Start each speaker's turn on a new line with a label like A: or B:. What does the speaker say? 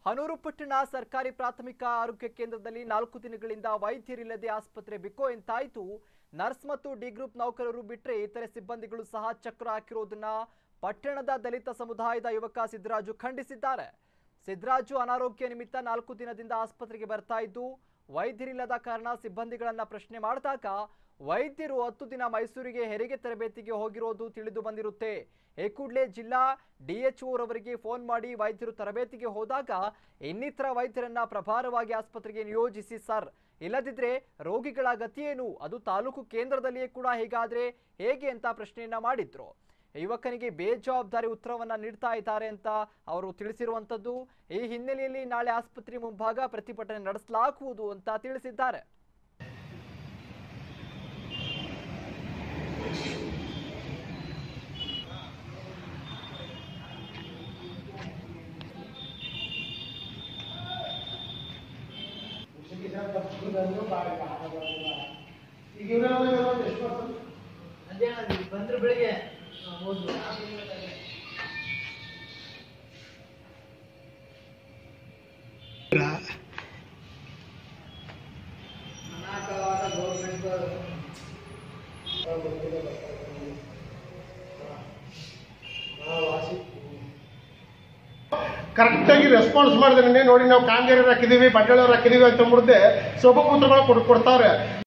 A: ಹನೂರು ಪಟ್ಟಣ ಸರ್ಕಾರಿ ಪ್ರಾಥಮಿಕ ಆರೋಗ್ಯ ಕೇಂದ್ರದಲ್ಲಿ ನಾಲ್ಕು ದಿನಗಳಿಂದ ವೈದ್ಯರಿಲ್ಲದೆ ಆಸ್ಪತ್ರೆ ಬಿಕೋ ಎಂತಾಯಿತು ನರ್ಸ್ ಮತ್ತು ಡಿ ಗ್ರೂಪ್ ನೌಕರರು ಬಿಟ್ಟರೆ ಇತರೆ ಸಿಬ್ಬಂದಿಗಳು ಸಹ ಚಕ್ರ ಹಾಕಿರೋದನ್ನ ಪಟ್ಟಣದ ದಲಿತ ಸಮುದಾಯದ ಯುವಕ ಸಿದ್ದರಾಜು ಖಂಡಿಸಿದ್ದಾರೆ ಸಿದ್ದರಾಜು ಅನಾರೋಗ್ಯ ನಿಮಿತ್ತ ನಾಲ್ಕು ದಿನದಿಂದ ಆಸ್ಪತ್ರೆಗೆ ಬರ್ತಾ ಇದ್ದು ವೈದ್ಯರಿಲ್ಲದ ಕಾರಣ ಸಿಬ್ಬಂದಿಗಳನ್ನ ಪ್ರಶ್ನೆ ಮಾಡಿದಾಗ ವೈದ್ಯರು ಹತ್ತು ದಿನ ಮೈಸೂರಿಗೆ ಹೆರಿಗೆ ತರಬೇತಿಗೆ ಹೋಗಿರೋದು ತಿಳಿದು ಬಂದಿರುತ್ತೆ ಈ ಕೂಡಲೇ ಜಿಲ್ಲಾ ಡಿಎಚ್ಒ ರವರಿಗೆ ಫೋನ್ ಮಾಡಿ ವೈದ್ಯರು ತರಬೇತಿಗೆ ಹೋದಾಗ ಇನ್ನಿತರ ವೈದ್ಯರನ್ನ ಪ್ರಭಾರವಾಗಿ ಆಸ್ಪತ್ರೆಗೆ ನಿಯೋಜಿಸಿ ಸರ್ ಇಲ್ಲದಿದ್ರೆ ರೋಗಿಗಳ ಗತಿಯೇನು ಅದು ತಾಲೂಕು ಕೇಂದ್ರದಲ್ಲಿಯೇ ಕೂಡ ಹೀಗಾದ್ರೆ ಹೇಗೆ ಅಂತ ಪ್ರಶ್ನೆಯನ್ನ ಮಾಡಿದ್ರು ಯುವಕನಿಗೆ ಬೇಜವಾಬ್ದಾರಿ ಉತ್ತರವನ್ನ ನೀಡ್ತಾ ಇದ್ದಾರೆ ಅಂತ ಅವರು ತಿಳಿಸಿರುವಂತದ್ದು ಈ ಹಿನ್ನೆಲೆಯಲ್ಲಿ ನಾಳೆ ಆಸ್ಪತ್ರೆ ಮುಂಭಾಗ ಪ್ರತಿಭಟನೆ ನಡೆಸಲಾಗುವುದು ಅಂತ ತಿಳಿಸಿದ್ದಾರೆ
B: ಈಗ ಇವ್ರೆಲ್ಲ ಎಷ್ಟು ಬರ್ತದೆ
C: ಮಧ್ಯಾಹ್ನ ಬಂದ್ರೆ ಬೆಳಿಗ್ಗೆ ಹೋದ್ರು ಅನಾಥವಾದ ಗೌರ್ಮೆಂಟ್
B: ಕರೆಕ್ಟಾಗಿ ರೆಸ್ಪಾನ್ಸ್ ಮಾಡಿದ್ರೆ ನೋಡಿ ನಾವು ಕಾಂಗೇರಿ ಹಾಕಿದೀವಿ ಬಂಡಾಳವ್ರು ಹಾಕಿದೀವಿ ಅಂತ ಮುಡ್ದೆ ಸೊಬಪುತ್ರಗಳು ಕೊಡ್ ಕೊಡ್ತಾರೆ